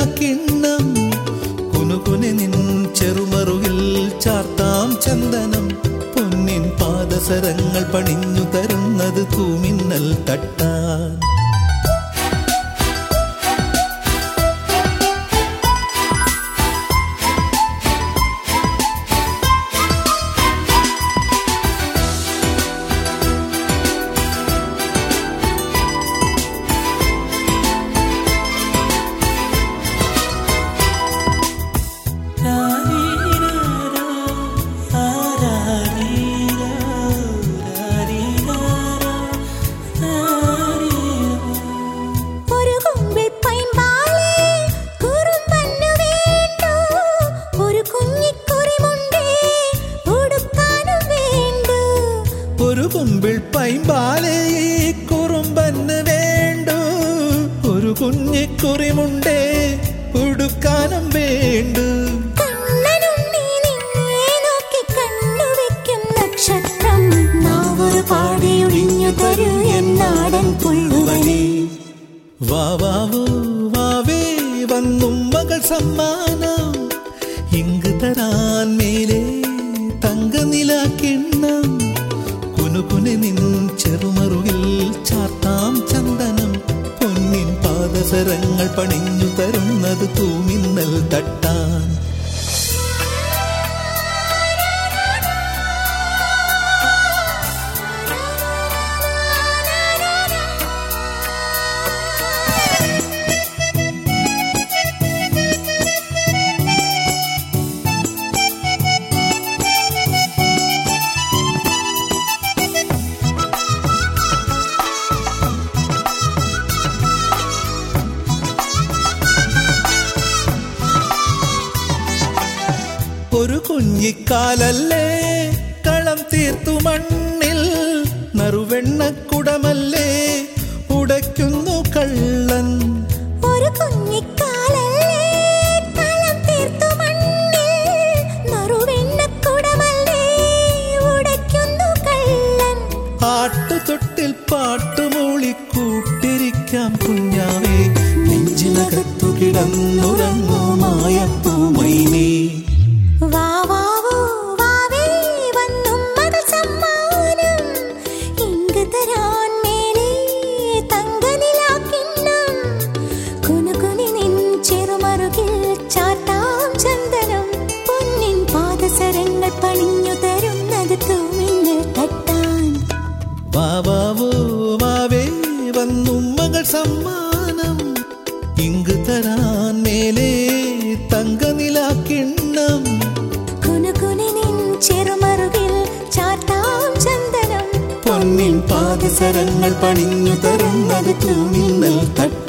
തങ്കനിലാക്കിണ്ണം കുനുകുനെ നിൻ ചെറുമറുകിൽ ചാർത്താം ചന്ദനം പൊന്നിൻ പാദസരങ്ങൾ പണിഞ്ഞു തരുന്നത് തൂമിന്നൽ തട്ടാൻ ഒരു കുമ്പിൾ പൈമ്പാലേ കുറുമ്പന്നു വേണ്ടു ഒരു കുഞ്ഞിക്കുറിമുണ്ടേ ഉടുക്കാനും വേണ്ടു ഒരു കുമ്പിൾ പൈമ്പാലേ കുറുമ്പന്ന് വേണ്ടു ഒരു കുഞ്ഞിക്കുറിമുണ്ടേ ഉടുക്കാനും വേണ്ടു കണ്ണനുണ്ണി നിന്നെ നോക്കി കണ്ണുവെക്കും നക്ഷത്രം നാവൊരു പാടിയൊഴിഞ്ഞു തരൂ എന്നാടൻ പുള്ളുവനെ വാവാവൂ വാവേ വന്നും മകൾ സമ്മാനം ഇങ്ക് തരാൻ മേലെ തങ്കനിലാക്കിണ്ണം കുനുകുനെ നിൻ ചെറുമറുകിൽ ചാർത്താം ചന്ദനം പൊന്നിൻ പാദസരങ്ങൾ പണിഞ്ഞു തരുന്നത് തൂമിന്നൽ തട്ടാൻ ഒരു കുഞ്ഞിക്കാലല്ലേ കളം തീർത്തു മണ്ണിൽ നറുവെണ്ണക്കുടമല്ലേ ഉടയ്ക്കുന്നു കള്ളൻ ഒരു കുഞ്ഞിക്കാലല്ലേ കളം തീർത്തു മണ്ണിൽ നറുവെണ്ണക്കുടമല്ലേ ഉടയ്ക്കുന്നു കള്ളൻ ആട്ടുതൊട്ടിൽ പാട്ടുമൂളി കൂട്ടിരിക്കാം കുഞ്ഞാവേ നെഞ്ചിനകത്തു കിടന്നുറങ്ങൂ മായപ്പൂമൈനേ വാവാവോ വാവേ വന്നും മകൾ സമ്മാനം ഇങ്ക് തരാൻ മേലെ തങ്കനിലാക്കിണ്ണം കുനുകുനി നിൻ ചെറുമറുകിൽ ചാത്താം ചന്ദനം പൊന്നിൻ പാദസരങ്ങൾ പണിഞ്ഞു തരുന്നത് തൂമിന്ന് തട്ടാൻ വാവാവോ വാവേ വന്നും മകൾ സമ്മാനം ഇങ്ക് തരാൻ മേലെ തങ്കനിലാക്കിണ്ണം കുനുകുനി നിൻ ചെറുമറുകിൽ ചാത്താം ചന്ദനം പൊന്നിൻ പാദസരങ്ങൾ പണിഞ്ഞു തരുന്നത് തൂമിന്നൽ തട്ട